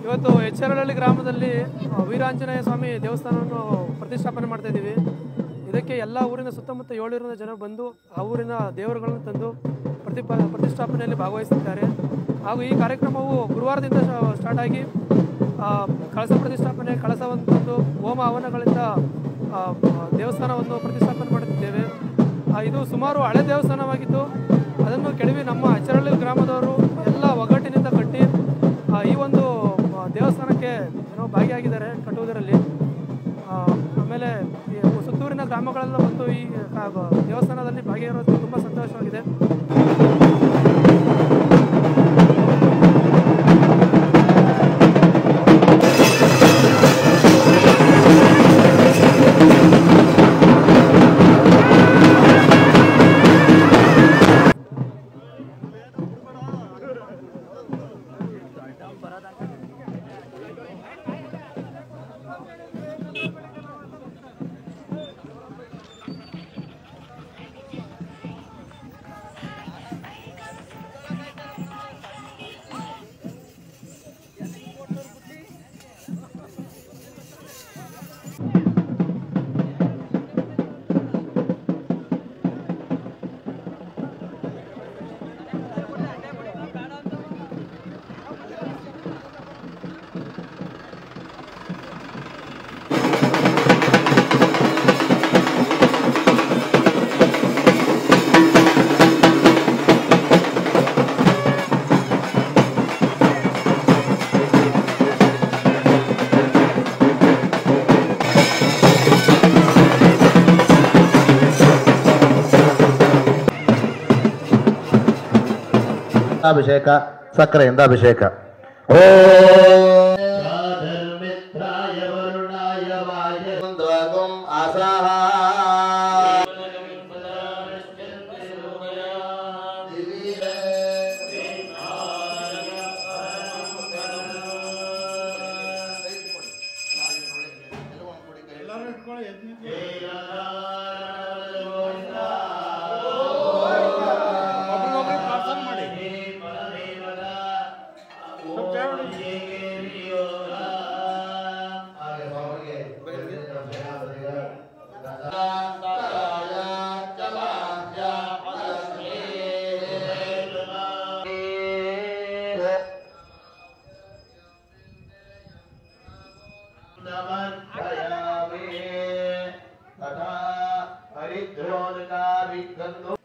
ಇವತ್ತು ಎಚ್ಚರಹಳ್ಳಿ ಗ್ರಾಮದಲ್ಲಿ ಆ, ವೀರಾಂಜನೇಯ ಸ್ವಾಮಿ ದೇವಸ್ಥಾನವನ್ನು ಪ್ರತಿಷ್ಠಾಪನೆ ಮಾಡ್ತಾ ಇದ್ದೀವಿ ಇದಕ್ಕೆ ಎಲ್ಲ ಊರಿನ ಸುತ್ತಮುತ್ತ ಏಳೂರಿನ ಜನ ಬಂದು ಆ ಊರಿನ ದೇವರುಗಳನ್ನು ತಂದು ಪ್ರತಿಪ ಪ್ರತಿಷ್ಠಾಪನೆಯಲ್ಲಿ ಭಾಗವಹಿಸಿದ್ದಾರೆ ಹಾಗೂ ಈ ಕಾರ್ಯಕ್ರಮವು ಗುರುವಾರದಿಂದ ಶ- ಸ್ಟಾರ್ಟ್ ಆಗಿ ಆ, ಕಳಸ ಪ್ರತಿಷ್ಠಾಪನೆ ಕಳಸವನ್ನು ತಂದು ಹೋಮ ಹವನಗಳಿಂದ ಆ, ದೇವಸ್ಥಾನವನ್ನು ಪ್ರತಿಷ್ಠಾಪನೆ ಮಾಡುತ್ತಿದ್ದೇವೆ ಆ, ಇದು ಸುಮಾರು ಹಳೆ ದೇವಸ್ಥಾನವಾಗಿದ್ದು ಅದನ್ನು ಕೆಡವಿ ನಮ್ಮ ಅಚ್ಚರಳ್ಳಿ ಗ್ರಾಮದವರು ಎಲ್ಲ ಒಗ್ಗಟ್ಟಿನಿಂದ ಕಟ್ಟಿ ಆ, ಈ ಒಂದು ಆ, ದೇವಸ್ಥಾನಕ್ಕೆ ಏನೋ ಭಾಗಿಯಾಗಿದ್ದಾರೆ ಕಟ್ಟುವುದರಲ್ಲಿ ಆ, ಆಮೇಲೆ ಈ ಸುತ್ತೂರಿನ ಗ್ರಾಮಗಳೆಲ್ಲ ಬಂದು ಈ ಆ, ದೇವಸ್ಥಾನದಲ್ಲಿ ಭಾಗಿಯಾಗಿರೋದು ತುಂಬ ಸಂತೋಷವಾಗಿದೆ ಅಭಿಷೇಕ ಸಕ್ಕರೆಯಿಂದ ಅಭಿಷೇಕ ಓ ಹರಿದ್ರೋದಕ